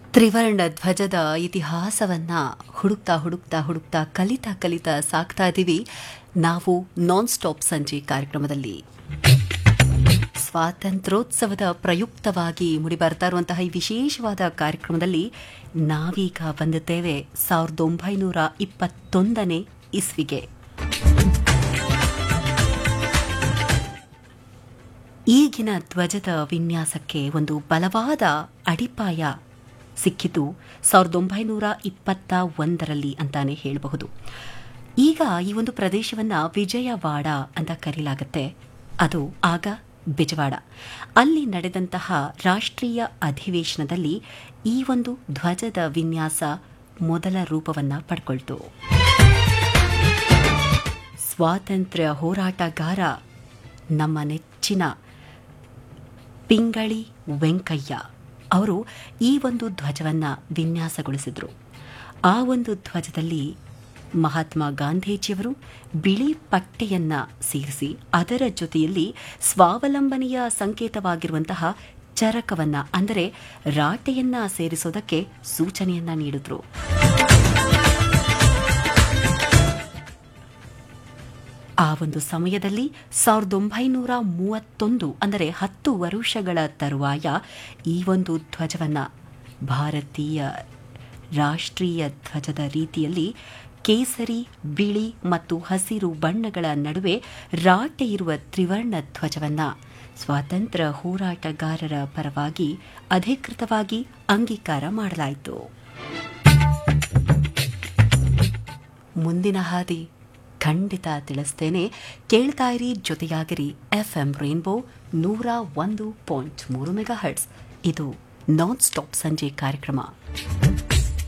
ತ್ರಿವರ್ಣ ಧ್ವಜದ ಇತಿಹಾಸವನ್ನ ಹುಡುಕ್ತಾ ಹುಡುಕ್ತಾ ಹುಡುಕ್ತಾ ಕಲಿತಾ ಕಲಿತಾ ಸಾಕ್ತಾ ಇದ್ದೀವಿ ನಾವು ನಾನ್ ಸ್ಟಾಪ್ ಸಂಜೆ ಕಾರ್ಯಕ್ರಮದಲ್ಲಿ ಸ್ವಾತಂತ್ರ್ಯೋತ್ಸವದ ಪ್ರಯುಕ್ತವಾಗಿ ಮುಡಿಬರ್ತಾ ಇರುವಂತಹ ಈ ವಿಶೇಷವಾದ ಕಾರ್ಯಕ್ರಮದಲ್ಲಿ ನಾವೀಗ ಬಂದಿದ್ದೇವೆ ಸಾವಿರದ ಒಂಬೈನೂರ ಇಪ್ಪತ್ತೊಂದನೇ ಇಸ್ವಿಗೆ ಈಗಿನ ಧ್ವಜದ ವಿನ್ಯಾಸಕ್ಕೆ ಒಂದು ಬಲವಾದ ಅಡಿಪಾಯ ಸಿಕ್ಕಿತು ಸಾವಿರದ ಒಂಬೈನೂರ ಇಪ್ಪತ್ತ ಒಂದರಲ್ಲಿ ಅಂತಾನೆ ಹೇಳಬಹುದು ಈಗ ಈ ಒಂದು ಪ್ರದೇಶವನ್ನ ವಿಜಯವಾಡ ಅಂತ ಕರೆಯಲಾಗುತ್ತೆ ಅದು ಆಗ ಬಿಜವಾಡ ಅಲ್ಲಿ ನಡೆದಂತಹ ರಾಷ್ಟ್ರೀಯ ಅಧಿವೇಶನದಲ್ಲಿ ಈ ಒಂದು ಧ್ವಜದ ವಿನ್ಯಾಸ ಮೊದಲ ರೂಪವನ್ನ ಪಡ್ಕೊಳ್ತು ಸ್ವಾತಂತ್ರ್ಯ ಹೋರಾಟಗಾರ ನಮ್ಮ ನೆಚ್ಚಿನ ಪಿಂಗಳಿ ವೆಂಕಯ್ಯ ಅವರು ಈ ಒಂದು ಧ್ವಜವನ್ನ ವಿನ್ಯಾಸಗೊಳಿಸಿದ್ರು ಆ ಒಂದು ಧ್ವಜದಲ್ಲಿ ಮಹಾತ್ಮ ಗಾಂಧೀಜಿಯವರು ಬಿಳಿ ಪಟ್ಟೆಯನ್ನ ಸೇರಿಸಿ ಅದರ ಜೊತೆಯಲ್ಲಿ ಸ್ವಾವಲಂಬನೆಯ ಸಂಕೇತವಾಗಿರುವಂತಹ ಚರಕವನ್ನ ಅಂದರೆ ರಾಟೆಯನ್ನ ಸೇರಿಸೋದಕ್ಕೆ ಸೂಚನೆಯನ್ನ ನೀಡಿದ್ರು ಆ ಒಂದು ಸಮಯದಲ್ಲಿ ಸಾವಿರದ ಒಂಬೈನೂರ ಮೂವತ್ತೊಂದು ಅಂದರೆ ಹತ್ತು ವರುಷಗಳ ತರುವಾಯ ಈ ಒಂದು ಧ್ವಜವನ್ನ ಭಾರತೀಯ ರಾಷ್ಟ್ರೀಯ ಧ್ವಜದ ರೀತಿಯಲ್ಲಿ ಕೇಸರಿ ಬಿಳಿ ಮತ್ತು ಹಸಿರು ಬಣ್ಣಗಳ ನಡುವೆ ರಾಟೆ ಇರುವ ತ್ರಿವರ್ಣ ಧ್ವಜವನ್ನ ಸ್ವಾತಂತ್ರ್ಯ ಹೋರಾಟಗಾರರ ಪರವಾಗಿ ಅಧಿಕೃತವಾಗಿ ಅಂಗೀಕಾರ ಮಾಡಲಾಯಿತು ಮುಂದಿನ ಹಾದಿ ಖಂಡಿತ ತಿಳಿಸ್ತೇನೆ ಕೇಳ್ತಾ ಇರಿ ಜೊತೆಯಾಗಿರಿ ಎಫ್ ಎಂ ರೈನ್ಬೋ ನೂರ ಒಂದು ಪಾಯಿಂಟ್ ಮೂರು ಮೆಗಾ ಹರ್ಟ್ಸ್ ಇದು ನಾನ್ ಸ್ಟಾಪ್ ಸಂಜೆ ಕಾರ್ಯಕ್ರಮ